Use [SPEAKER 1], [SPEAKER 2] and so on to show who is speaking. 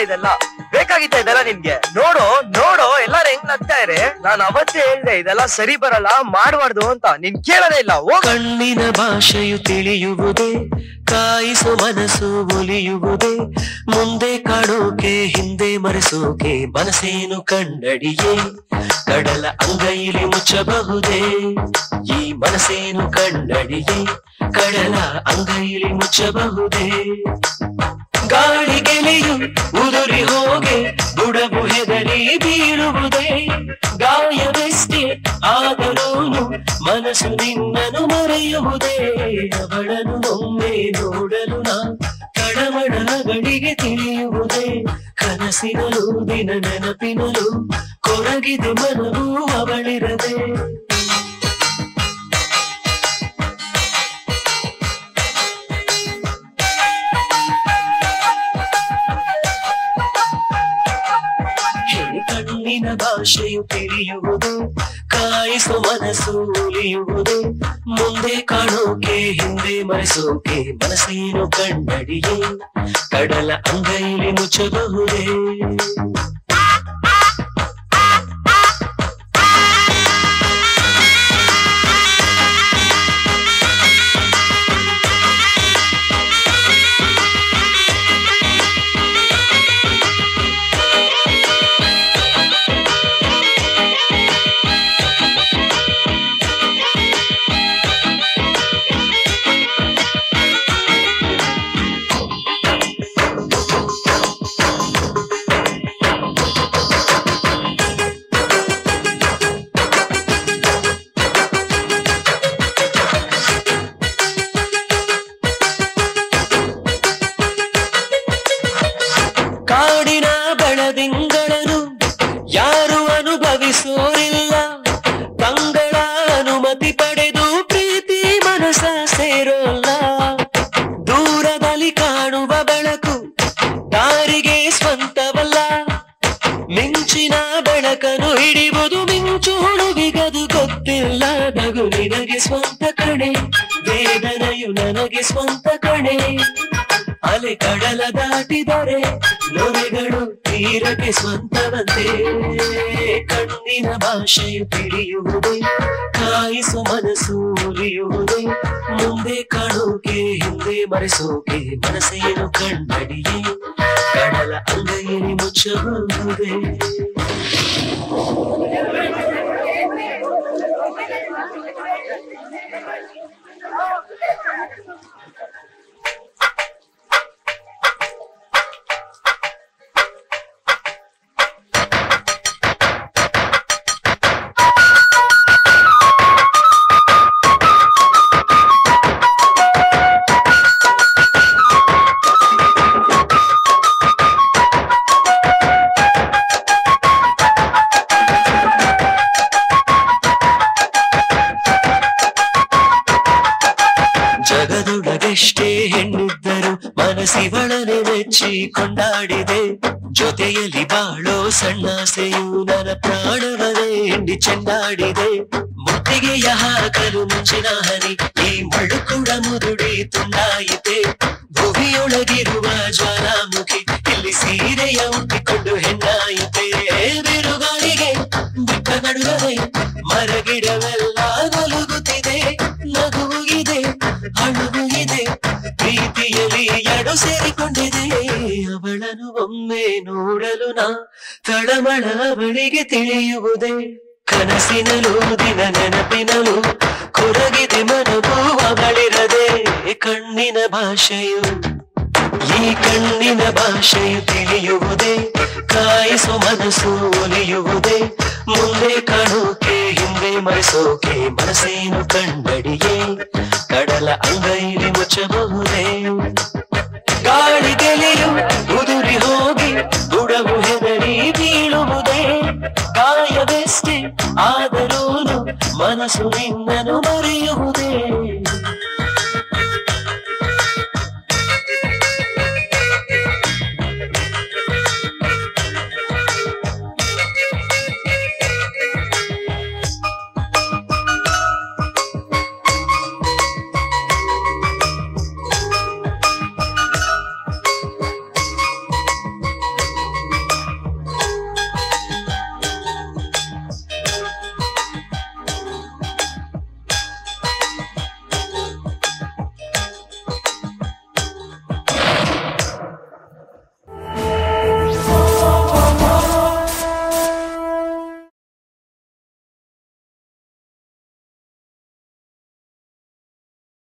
[SPEAKER 1] ಇದೆಲ್ಲ ಬೇಕಾಗಿತ್ತ ಇದೆಲ್ಲ ನಿನ್ಗೆ ನೋಡು ನೋಡು ಎಲ್ಲಾರು ಹೆಂಗ್ ನಗ್ತಾ ಇರೆ ನಾನ್ ಅವತ್ತೇ ಹೇಳ್ದೆ ಇದೆಲ್ಲ ಸರಿ ಬರಲ್ಲ ಮಾಡ್ಬಾರ್ದು ಅಂತ ನೀನ್ ಕೇಳೋದೇ ಇಲ್ಲ ಹೋಗ್
[SPEAKER 2] ಕಣ್ಣಿನ ಭಾಷೆಯು ತಿಳಿಯುವುದೇ ಕಾಯಿಸು ಮನಸ್ಸು ಒಲಿಯುವುದೇ ಮುಂದೆ ಕಾಣೋಕೆ ಹಿಂದೆ ಮರೆಸೋಕೆ ಮನಸ್ಸೇನು ಕಣ್ಣಡಿಯೇ ಕಡಲ ಅಂಗೈಲಿ ಮುಚ್ಚಬಹುದೇ ಈ ಮನಸ್ಸೇನು ಕಣ್ಣಡಿಯೇ ಕಡಲ ಅಂಗೈಲಿ ಮುಚ್ಚಬಹುದೇ ಗಾಳಿ ಗೆಲೆಯು ಉದುರಿ ಹೋಗೆ ಬುಡಬು ಹೆದರಿ ಬೀಳುವುದೇ ಗಾಯವೆಷ್ಟೇ ಆದರೂನು ಮನಸ್ಸು ನಿನ್ನನು ಮರೆಯುವುದೇ ಅವಳನು ಒಮ್ಮೆ ನೋಡಲು ನಾ ಕಡಮಡಗಳಿಗೆ ತಿಳಿಯುವುದೇ ಕನಸಿನಲು ದಿನ ನೆನಪಿನಲು ಕೊರಗಿದೆ ಮನವು ಅವಳಿರದೆ ಹೇ ಕಣ್ಣಿನ ಭಾಷೆಯು ತಿಳಿಯುವುದು ಕಾಯಿಸು ಮನಸ್ಸು ಉಳಿಯುವುದು ಮುಂದೆ ಕಾಣೋಕೆ ಹಿಂದೆ ಮರೆಸೋಕೆ ಮನಸ್ಸೇನು ಕಣ್ಣಡಿಯೇ ಕಡಲ ಅಂಗೈಲಿ ಮುಚ್ಚಬಹುದೇ ಕಾಡಿನ ಬೆಳದಿಂಗಳನು ಯಾರು ಅನುಭವಿಸೋರಿಲ್ಲ ತಂಗಳ ಅನುಮತಿ ಪಡೆದು ಪ್ರೀತಿ ಮನಸ ಸೇರೋಲ್ಲ ದೂರದಲ್ಲಿ ಕಾಣುವ ಬೆಳಕು ದಾರಿಗೆ ಸ್ವಂತವಲ್ಲ ಮಿಂಚಿನ ಬೆಳಕನ್ನು ಹಿಡಿಯುವುದು ಮಿಂಚು ಹುಡುಗಿಗದು ಗೊತ್ತಿಲ್ಲ ನಗು ನಿನಗೆ ಸ್ವಂತ ಕಣೆ ವೇದನೆಯು ನನಗೆ ಸ್ವಂತ ಕಣೆ ಅಲೆ ಕಡಲ ದಾಟಿದರೆ ನೊರೆಗಳು ತೀರಕ್ಕೆ ಸ್ವಂತವಂತೆ ಕಣ್ಣಿನ ಭಾಷೆಯು ತಿಳಿಯುವುದೇ ಕಾಯಿಸು ಮನಸ್ಸು ಉಲಿಯುವುದೇ ಮುಂದೆ ಕಾಣೋಕೆ ಹಿಂದೆ ಮರೆಸೋಕೆ ಮನಸ್ಸೇನು ಕಣ್ಣಡಿಯೇ ಕಡಲ ಅಂಗೈಯಲ್ಲಿ ಮುಚ್ಚಬಹುದೇ ಜಗದೊಳಗೆಷ್ಟೇ ಹೆಣ್ಣಿದ್ದರು ಮನಸ್ಸಿವಳನೆ ಮೆಚ್ಚಿ ಕೊಂಡಾಡಿದೆ ಜೊತೆಯಲ್ಲಿ ಬಾಳೋ ಸಣ್ಣಾಸೆಯು ನನ್ನ ಪ್ರಾಣವನೇ ಹಿಂಡಿ ಚೆಂಡಾಡಿದೆ ಮುತ್ತಿಗೆಯ ಹಾಕಲು ಮುಂಚಿನ ಹನಿ ಈ ಮಳ್ಳು ಕೂಡ ಮುದುಡಿ ತುಂಡಾಯಿತೆ ಭುವಿಯೊಳಗಿರುವ ಜ್ವಾಲಾಮುಖಿ ಇಲ್ಲಿ ಸೀರೆಯ ಉಟ್ಟಿಕೊಂಡು ಹೆಣ್ಣಾಯಿತೆ ಬಿರುಗಾಳಿಗೆ ಬಿಟ್ಟ ನಡುವೆ ಮರಗಿಡವೆಲ್ಲ ನಲುಗುತ್ತಿದೆ ನಗುವು ಇದೆ ಅಳುವು ಇದೆ ಪ್ರೀತಿಯಲ್ಲಿ ಎಡು ಸೇರಿಕೊಂಡಿದೆ ಅವಳನ್ನು ಒಮ್ಮೆ ನೋಡಲು ನಾ ತಳಮಳ ಬಳಿಗೆ ತಿಳಿಯುವುದೇ ಕನಸಿನಲು ದಿನ ನೆನಪಿನಲು ಕೊರಗಿದೆ ಮನವು ಅವಳಿರದೆ ಕಣ್ಣಿನ ಭಾಷೆಯು ಈ ಕಣ್ಣಿನ ಭಾಷೆಯು ತಿಳಿಯುವುದೇ ಕಾಯಿಸು ಮನಸ್ಸು ಒಲಿಯುವುದೇ ಮುಂದೆ ಕಾಣೋಕೆ ಹಿಂದೆ ಮರೆಸೋಕೆ ಮನಸ್ಸೇನು ಕಣ್ಣಡಿಯೇ ಕಡಲ ಅಂಗೈಲಿ ಮುಚ್ಚಬಹುದೇ ಗಾಳಿ ಗೆಲೆಯು ಉದುರಿ ಹೋಗಿ ಬುಡವು ಹೆದರಿ ಬೀಳುವುದೇ ಗಾಯವೆಷ್ಟೇ ಆದರೂನು ಮನಸ್ಸು ನಿನ್ನನು ಮರೆಯುವುದೇ